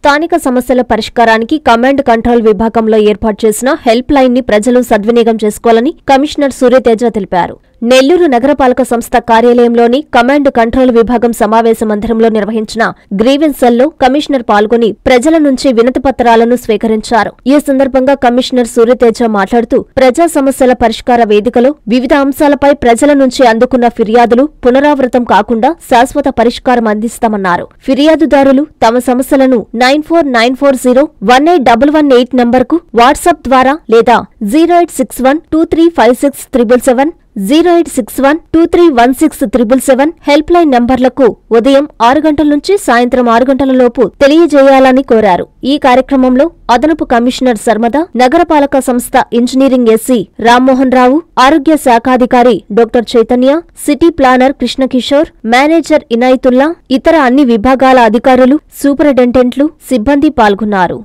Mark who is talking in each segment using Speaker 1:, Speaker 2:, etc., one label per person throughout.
Speaker 1: స్థానిక సమస్యల పరిష్కారానికి కమాండ్ కంట్రోల్ విభాగంలో ఏర్పాటు చేసిన హెల్ప్ లైన్ ని ప్రజలు సద్వినియోగం చేసుకోవాలని కమిషనర్ సూర్యతేజ తెలిపారు నెల్లూరు నగరపాలక సంస్థ కార్యాలయంలోని కమాండ్ కంట్రోల్ విభాగం సమావేశ మందిరంలో నిర్వహించిన గ్రీవెన్స్ సెల్లో కమిషనర్ పాల్గొని ప్రజల నుంచి వినతి పత్రాలను స్వీకరించారు ఈ సందర్భంగా కమిషనర్ సూర్యతేజ మాట్లాడుతూ ప్రజా సమస్యల పరిష్కార వేదికలో వివిధ అంశాలపై ప్రజల నుంచి అందుకున్న ఫిర్యాదులు పునరావృతం కాకుండా శాశ్వత పరిష్కారం అందిస్తామన్నారు ఫిర్యాదుదారులు తమ సమస్యలను nine four nine four zero one eight double one eight నంబర్కు వాట్సాప్ ద్వారా లేదా zero eight six one two three five six triple seven zero eight six one two three one six triple seven help line నంబర్లకు ఉదయం ఆరు గంటల నుంచి సాయంత్రం ఆరు గంటల లోపు తెలియజేయాలని కోరారు ఈ కార్యక్రమంలో అదనపు కమిషనర్ సర్మద నగరపాలక సంస్థ ఇంజనీరింగ్ ఎస్సీ రామ్మోహన్ రావు ఆరోగ్య శాఖాధికారి doctor Chaitanya city planner Krishnakishore manager Inayatullah ఇతర అన్ని విభాగాల అధికారులు సూపరింటెండెంట్లు సిబ్బంది పాల్గొన్నారు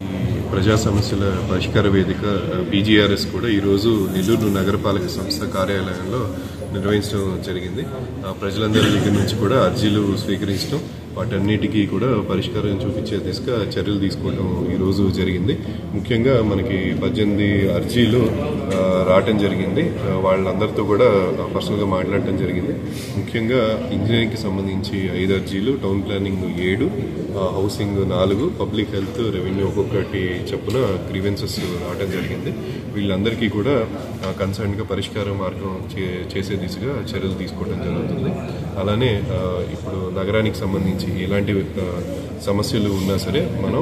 Speaker 2: ప్రజా సమస్యల పరిష్కార వేదిక బీజీఆర్ఎస్ కూడా ఈరోజు నెల్లూరు నగరపాలక సంస్థ కార్యాలయంలో నిర్వహించడం జరిగింది ఆ, ప్రజలందరి దగ్గర నుంచి కూడా అర్జీలు స్వీకరించడం వాటన్నిటికీ కూడా పరిష్కారం చూపించే దిశగా చర్యలు తీసుకోవడం ఈరోజు జరిగింది ముఖ్యంగా మనకి పద్దెనిమిది అర్జీలు ఆ, రావటం జరిగింది ఆ, వాళ్ళందరితో కూడా పర్సనల్గా మాట్లాడటం జరిగింది ముఖ్యంగా ఇంజనీరింగ్కి సంబంధించి ఐదు అర్జీలు టౌన్ ప్లానింగ్ ఏడు ఆ, హౌసింగ్ నాలుగు పబ్లిక్ హెల్త్ రెవెన్యూ ఒక్కొక్కటి చొప్పున గ్రీవెన్సెస్ రావడం జరిగింది వీళ్ళందరికీ కూడా కన్సర్న్గా పరిష్కార మార్గం చే- చేసే దిశగా చర్యలు తీసుకోవడం జరుగుతుంది అలానే ఆ, ఇప్పుడు నగరానికి సంబంధించి ఎలాంటి ఆ, సమస్యలు ఉన్నా సరే మనం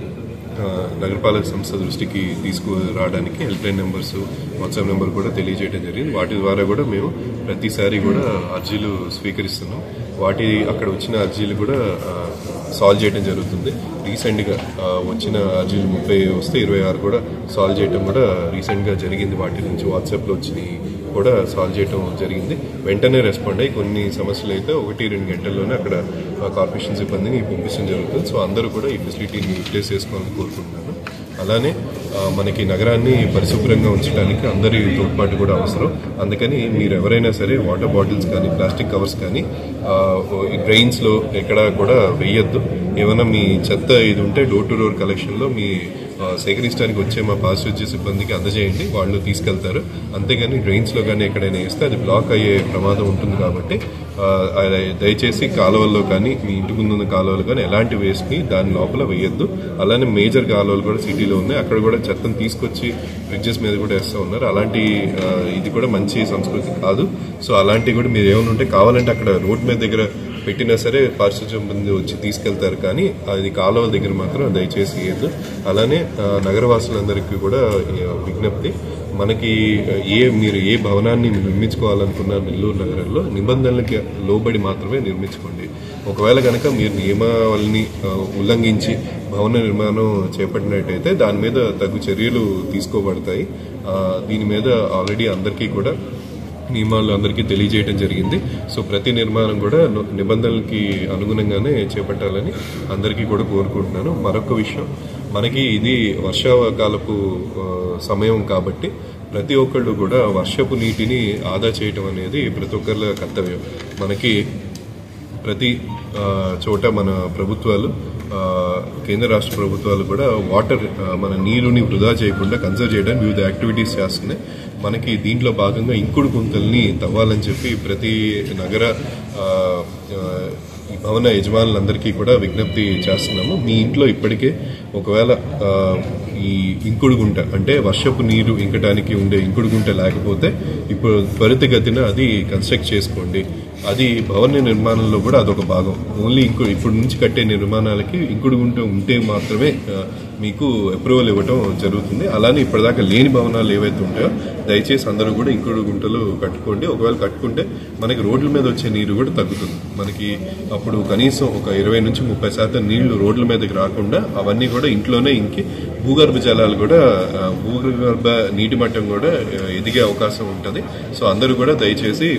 Speaker 2: ఆ, నగరపాలక సంస్థ దృష్టికి తీసుకురావడానికి help line numbers WhatsApp number కూడా తెలియజేయడం జరిగింది వాటి ద్వారా కూడా మేము ప్రతిసారి కూడా అర్జీలు స్వీకరిస్తున్నాం వాటి అక్కడ వచ్చిన అర్జీలు కూడా సాల్వ్ చేయడం జరుగుతుంది రీసెంట్గా ఆ, వచ్చిన అర్జీలు ముప్పై వస్తే ఇరవై ఆరు కూడా సాల్వ్ చేయడం కూడా రీసెంట్గా జరిగింది వాటి నుంచి వాట్సాప్లో వచ్చినాయి కూడా సాల్వ్ చేయడం జరిగింది వెంటనే రెస్పాండ్ అయ్యి కొన్ని సమస్యలు అయితే ఒకటి రెండు గంటల్లోనే అక్కడ ఆ, కార్పొరేషన్ సిబ్బందిని పంపించడం జరుగుతుంది సో అందరూ కూడా ఈ ఫెసిలిటీని యూటిలైజ్ చేసుకోవాలని కోరుకుంటున్నాను అలానే ఆ, మనకి నగరాన్ని పరిశుభ్రంగా ఉంచడానికి అందరి తోడ్పాటు కూడా అవసరం అందుకని మీరు ఎవరైనా సరే వాటర్ బాటిల్స్ కానీ ప్లాస్టిక్ కవర్స్ కానీ డ్రైన్స్లో ఎక్కడ కూడా వేయొద్దు ఏమైనా మీ చెత్త ఇది ఉంటే డోర్ టు డోర్ కలెక్షన్లో మీ ఆ, సేకరించడానికి వచ్చే మా పారిశుద్ధ్య సిబ్బందికి అందజేయండి వాళ్ళు తీసుకెళ్తారు అంతేగాని డ్రైన్స్లో కానీ ఎక్కడైనా వేస్తే అది బ్లాక్ అయ్యే ప్రమాదం ఉంటుంది కాబట్టి ఆ, అది దయచేసి కాలువల్లో కానీ మీ ఇంటి ముందున్న కాలువలు కానీ ఎలాంటి వేస్ట్ని దాని లోపల వేయొద్దు అలానే మేజర్ కాలువలు కూడా సిటీలో ఉన్నాయి అక్కడ కూడా చెత్తను తీసుకొచ్చి బ్రిడ్జెస్ మీద కూడా వేస్తూ ఉన్నారు అలాంటి ఆ, ఇది కూడా మంచి సంస్కృతి కాదు సో అలాంటివి కూడా మీరు ఏమైనా ఉంటే కావాలంటే అక్కడ రోడ్ మీద దగ్గర పెట్టినా సరే పారిశుధ్యం మంది వచ్చి తీసుకెళ్తారు కానీ అది కాలువల దగ్గర మాత్రం దయచేసి వేయద్దు అలానే ఆ, నగరవాసులందరికీ కూడా ఆ, విజ్ఞప్తి మనకి ఆ, ఏ మీరు ఏ భవనాన్ని నిర్మించుకోవాలనుకున్న నెల్లూరు నగరంలో నిబంధనలకి లోబడి మాత్రమే నిర్మించుకోండి ఒకవేళ కనుక మీరు నియమావళిని ఆ, ఉల్లంఘించి భవన నిర్మాణం చేపట్టినట్టయితే దాని మీద తగు చర్యలు తీసుకోబడతాయి ఆ, దీని మీద ఆల్రెడీ అందరికీ కూడా నియమాలు అందరికీ తెలియజేయడం జరిగింది సో ప్రతి నిర్మాణం కూడా ను- నిబంధనలకి అనుగుణంగానే చేపట్టాలని అందరికీ కూడా కోరుకుంటున్నాను మరొక విషయం మనకి ఇది వర్షాకాలపు ఆ, సమయం కాబట్టి ప్రతి ఒక్కళ్ళు కూడా వర్షపు నీటిని ఆదా చేయటం అనేది ప్రతి ఒక్కళ్ళ కర్తవ్యం మనకి ప్రతి ఆ, చోట మన ప్రభుత్వాలు ఆ, కేంద్ర రాష్ట్ర ప్రభుత్వాలు కూడా వాటర్ ఆ, మన నీరుని వృధా చేయకుండా కన్సర్వ్ చేయడానికి వివిధ యాక్టివిటీస్ చేస్తున్నాయి మనకి దీంట్లో భాగంగా ఇంకుడు గుంతల్ని తవ్వాలని చెప్పి ప్రతి నగర ఆ, ఆ, ఈ భవన యజమానులందరికీ కూడా విజ్ఞప్తి చేస్తున్నాము మీ ఇంట్లో ఇప్పటికే ఒకవేళ ఆ, ఈ ఇంకుడు గుంట అంటే వర్షపు నీరు ఇంకటానికి ఉండే ఇంకుడు గుంట లేకపోతే ఇప్పుడు త్వరితగతిన అది కన్స్ట్రక్ట్ చేసుకోండి అది భవన నిర్మాణంలో కూడా అదొక భాగం ఓన్లీ ఇంకు ఇప్పుడు నుంచి కట్టే నిర్మాణాలకి ఇంకుడు గుంట ఉంటే మాత్రమే ఆ, మీకు అప్రూవల్ ఇవ్వటం జరుగుతుంది అలానే ఇప్పటిదాకా లేని భవనాలు ఏవైతే ఉంటాయో దయచేసి అందరూ కూడా ఇంకుడు గుంటలు కట్టుకోండి ఒకవేళ కట్టుకుంటే మనకి రోడ్ల మీద వచ్చే నీరు కూడా తగ్గుతుంది మనకి అప్పుడు కనీసం ఒక ఇరవై నుంచి ముప్పై శాతం నీళ్లు రోడ్ల మీదకి రాకుండా అవన్నీ కూడా ఇంట్లోనే ఇంకి భూగర్భ జలాలు కూడా ఆ, భూగర్భ నీటి మట్టం కూడా ఆ, ఎదిగే అవకాశం ఉంటుంది సో అందరూ కూడా దయచేసి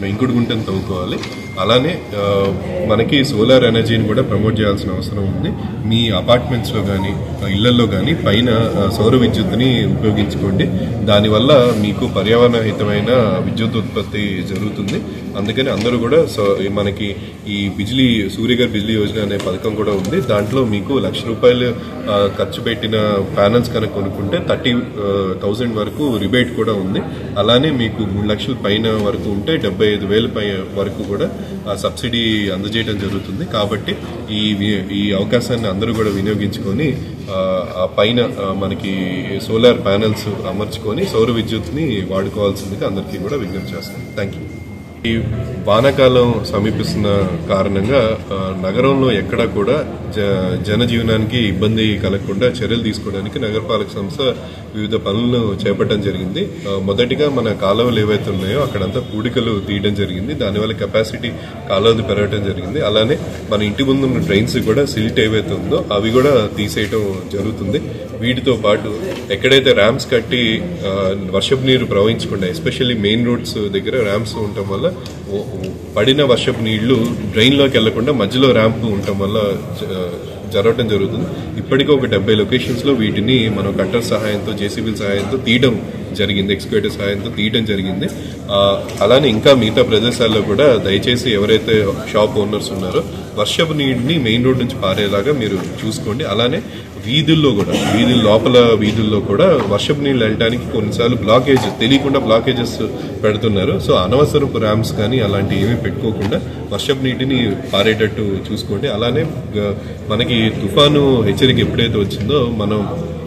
Speaker 2: ఇంకుడు గుంటను తవ్వుకోవాలి అలానే ఆ, మనకి సోలార్ ఎనర్జీని కూడా ప్రమోట్ చేయాల్సిన అవసరం ఉంది మీ అపార్ట్మెంట్స్లో కానీ ఇళ్లలో కానీ పైన ఆ, సౌర విద్యుత్తుని ఉపయోగించుకోండి దానివల్ల మీకు పర్యావరణ హితమైన విద్యుత్ ఉత్పత్తి జరుగుతుంది అందుకని అందరూ కూడా సో- మనకి ఈ బిజిలీ సూర్యగర్ బిజిలీ యోజన అనే పథకం కూడా ఉంది దాంట్లో మీకు లక్ష రూపాయలు ఆ, ఖర్చు పెట్టిన ప్యానల్స్ కనుక కొనుక్కుంటే థర్టీ థౌజండ్ వరకు రిబేట్ కూడా ఉంది అలానే మీకు మూడు లక్షల పైన వరకు ఉంటే డెబ్బై ఐదు వేల పై వరకు కూడా ఆ సబ్సిడీ అందజేయడం జరుగుతుంది కాబట్టి ఈ వి- ఈ అవకాశాన్ని అందరూ కూడా వినియోగించుకొని ఆ, ఆ పైన ఆ, మనకి సోలార్ ప్యానెల్స్ అమర్చుకొని సౌర విద్యుత్ని వాడుకోవాల్సిందిగా అందరికీ కూడా విజ్ఞప్తి చేస్తాను థ్యాంక్ యూ ఈ వానాకాలం సమీపిస్తున్న కారణంగా ఆ, నగరంలో ఎక్కడా కూడా జ జనజీవనానికి ఇబ్బంది కలగకుండా చర్యలు తీసుకోవడానికి నగరపాలక సంస్థ వివిధ పనులను చేపట్టడం జరిగింది ఆ, మొదటిగా మన కాలువలు ఏవైతే ఉన్నాయో అక్కడంతా పూడికలు తీయడం జరిగింది దానివల్ల కెపాసిటీ కాలువది పెరగడం జరిగింది అలానే మన ఇంటి ముందు ఉన్న డ్రైన్స్ కూడా సిల్ట్ ఏవైతే ఉందో అవి కూడా తీసేయటం జరుగుతుంది వీటితో పాటు ఎక్కడైతే ర్యామ్స్ కట్టి ఆ, వర్షపు నీరు ప్రవహించకుండా ఎస్పెషల్లీ మెయిన్ రోడ్స్ దగ్గర ర్యామ్స్ ఉండటం వల్ల ఓ- ఓ- పడిన వర్షపు నీళ్లు డ్రైన్లోకి వెళ్లకుండా మధ్యలో ర్యాంప్ ఉండటం వల్ల జ- జరగటం జరుగుతుంది ఇప్పటికీ ఒక డెబ్బై లొకేషన్స్ లో వీటిని మనం కట్టర్ సహాయంతో జేసీబీల సహాయంతో తీయడం జరిగింది ఎక్స్కేటర్ సహాయంతో తీయడం జరిగింది ఆ, అలానే ఇంకా మిగతా ప్రదేశాల్లో కూడా దయచేసి ఎవరైతే షాప్ ఓనర్స్ ఉన్నారో వర్షపు నీటిని మెయిన్ రోడ్ నుంచి పారేలాగా మీరు చూసుకోండి అలానే వీధుల్లో కూడా వీధుల లోపల వీధుల్లో కూడా వర్షపు నీళ్ళు వెళ్ళడానికి కొన్నిసార్లు బ్లాకేజ్ తెలియకుండా బ్లాకేజెస్ పెడుతున్నారు సో అనవసరపు ర్యామ్స్ కానీ అలాంటివి ఏమీ పెట్టుకోకుండా వర్షపు నీటిని పారేటట్టు చూసుకోండి అలానే గ- మనకి తుఫాను హెచ్చరిక ఎప్పుడైతే వచ్చిందో మనం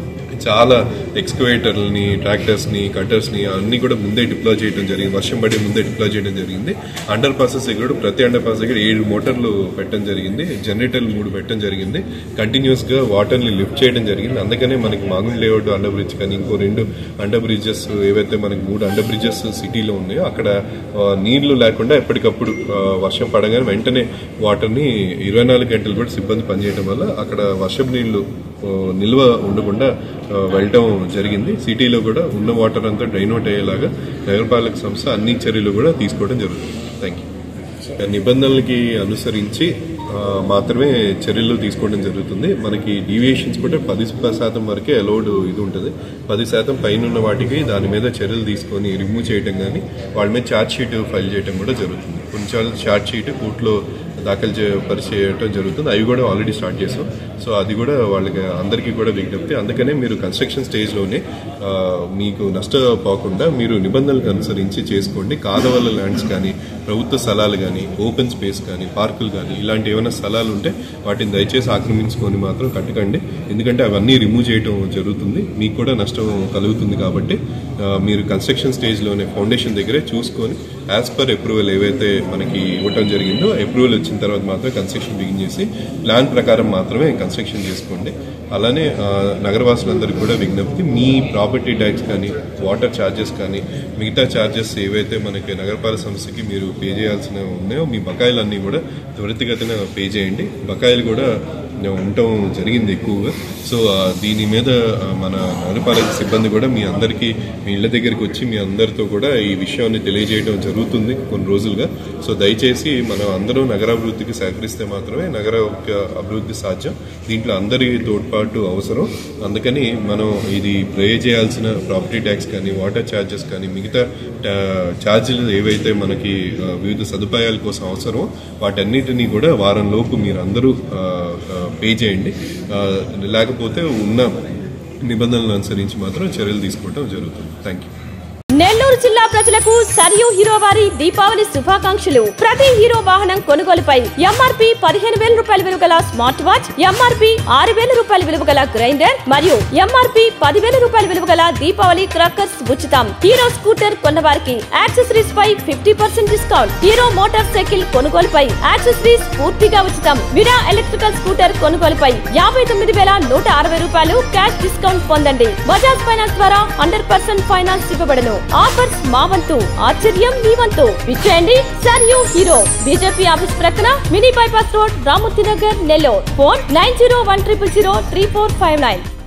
Speaker 2: చాలా ఎక్స్కవేటర్లని ట్రాక్టర్స్ని కట్టర్స్ని అన్ని కూడా ముందే డిప్లాయ్ చేయడం జరిగింది వర్షం పడి ముందే డిప్లాయ్ చేయడం జరిగింది అండర్ పాసెస్ దగ్గర కూడా ప్రతి అండర్ పాస్ దగ్గర ఏడు మోటార్లు పెట్టడం జరిగింది జనరేటర్లు మూడు పెట్టడం జరిగింది కంటిన్యూస్ గా వాటర్ ని లిఫ్ట్ చేయడం జరిగింది అందుకనే మనకి మాగుండ్ లేఅవుట్ అండర్ బ్రిడ్జ్ కానీ ఇంకో రెండు అండర్ బ్రిడ్జెస్ ఏవైతే మనకి మూడు అండర్ బ్రిడ్జెస్ సిటీలో ఉన్నాయో అక్కడ ఆ, నీళ్లు లేకుండా ఎప్పటికప్పుడు ఆ, వర్షం పడగానే వెంటనే వాటర్ ని ఇరవై నాలుగు గంటలు కూడా సిబ్బంది పనిచేయడం వల్ల అక్కడ వర్షం నీళ్లు ఆ, నిల్వ ఉండకుండా ఆ, వెళ్ళటం జరిగింది సిటీలో కూడా ఉన్న వాటర్ అంతా డ్రైన్ అవుట్ అయ్యేలాగా నగరపాలక సంస్థ అన్ని చర్యలు కూడా తీసుకోవడం జరుగుతుంది థ్యాంక్ యూ నిబంధనలకి అనుసరించి ఆ, మాత్రమే చర్యలు తీసుకోవడం జరుగుతుంది మనకి డీవియేషన్స్ కూడా పది శాతం వరకే అలౌడ్ ఇది ఉంటుంది పది శాతం పైన ఉన్న వాటికి దాని మీద చర్యలు తీసుకొని రిమూవ్ చేయడం కానీ వాళ్ళ మీద ఛార్జ్ షీట్ ఫైల్ చేయడం కూడా జరుగుతుంది కొన్నిసార్లు ఛార్జ్ షీట్ కోర్టులో దాఖలు చే పరిచేయటం జరుగుతుంది అవి కూడా ఆల్రెడీ స్టార్ట్ చేసాం సో అది కూడా వాళ్ళకి అందరికీ కూడా విజ్ఞప్తి అందుకనే మీరు కన్స్ట్రక్షన్ స్టేజ్లోనే ఆ, మీకు నష్టపోకుండా మీరు నిబంధనలకు అనుసరించి చేసుకోండి కాలువల ల్యాండ్స్ కానీ ప్రభుత్వ స్థలాలు కానీ ఓపెన్ స్పేస్ కానీ పార్కులు కానీ ఇలాంటి ఏమైనా స్థలాలు ఉంటే వాటిని దయచేసి ఆక్రమించుకొని మాత్రం కట్టకండి ఎందుకంటే అవన్నీ రిమూవ్ చేయడం జరుగుతుంది మీకు కూడా నష్టం కలుగుతుంది కాబట్టి ఆ, మీరు కన్స్ట్రక్షన్ స్టేజ్లోనే ఫౌండేషన్ దగ్గరే చూసుకొని యాజ్ పర్ అప్రూవల్ ఏవైతే మనకి ఇవ్వటం జరిగిందో అప్రూవల్ వచ్చిన తర్వాత మాత్రం కన్స్ట్రక్షన్ బిగిన్ చేసి ప్లాన్ ప్రకారం మాత్రమే కన్స్ట్రక్షన్ చేసుకోండి అలానే ఆ, నగరవాసులందరికీ కూడా విజ్ఞప్తి మీ ప్రాపర్టీ ట్యాక్స్ కానీ వాటర్ ఛార్జెస్ కానీ మిగతా ఛార్జెస్ ఏవైతే మనకి నగరపాలక సంస్థకి మీరు పే చేయాల్సిన ఉన్నాయో మీ బకాయిలన్నీ కూడా త్వరితగతిన పే చేయండి బకాయిలు కూడా ఉండటం జరిగింది ఎక్కువగా సో ఆ, దీని మీద ఆ, మన నగరపాలక సిబ్బంది కూడా మీ అందరికీ మీ ఇళ్ళ దగ్గరికి వచ్చి మీ అందరితో కూడా ఈ విషయాన్ని తెలియజేయడం జరుగుతుంది కొన్ని రోజులుగా సో దయచేసి మనం అందరూ నగరాభివృద్ధికి సహకరిస్తే మాత్రమే నగర యొక్క అభివృద్ధి సాధ్యం దీంట్లో అందరి తోడ్పాటు అవసరం అందుకని మనం ఇది పే చేయాల్సిన ప్రాపర్టీ ట్యాక్స్ కానీ వాటర్ ఛార్జెస్ కానీ మిగతా టా- ఛార్జీలు ఏవైతే మనకి ఆ, వివిధ సదుపాయాల కోసం అవసరమో వాటన్నిటినీ కూడా వారం లోపు మీరు అందరూ ఆ, ఆ, పే చేయండి ఆ, లేకపోతే ఉన్న నిబంధనలను అనుసరించి మాత్రం చర్యలు తీసుకోవడం జరుగుతుంది థ్యాంక్ యూ
Speaker 3: నెల్లూరు జిల్లా ప్రజలకు సరియు హీరో వారి దీపావళి శుభాకాంక్షలు ప్రతి హీరో వాహనం కొనుగోలుపై ఎంఆర్పి పదిహేను వేల రూపాయల విలువ గల స్మార్ట్ వాచ్ ఎంఆర్పి ఆరు వేల రూపాయల విలువ గల గ్రైండర్ మరియు ఎంఆర్పి పదివేల రూపాయల విలువ గల దీపావళి క్రాకర్స్ ఉచితం హీరో స్కూటర్ కొన్న వారికి యాక్సెసరీస్ పై fifty percent discount Hero motorcycle కొనుగోలుపై యాక్సెసరీస్ పూర్తిగా ఉచితం విరా ఎలక్ట్రికల్ స్కూటర్ కొనుగోలుపై యాభై తొమ్మిది వేల నూట అరవై రూపాయలు క్యాష్ డిస్కౌంట్ పొందండి బజాజ్ ఫైనాన్స్ ద్వారా హండ్రెడ్ పర్సెంట్ ఫైనాన్స్ ఇవ్వబడను ఆఫర్స్ మా వంతు ఆశ్చర్యం మీ వంతు విచ్చేయండి sir you Hero BJP office ప్రక్కన mini bypass road Ramurthy Nagar Nellore phone nine zero one triple zero three four five nine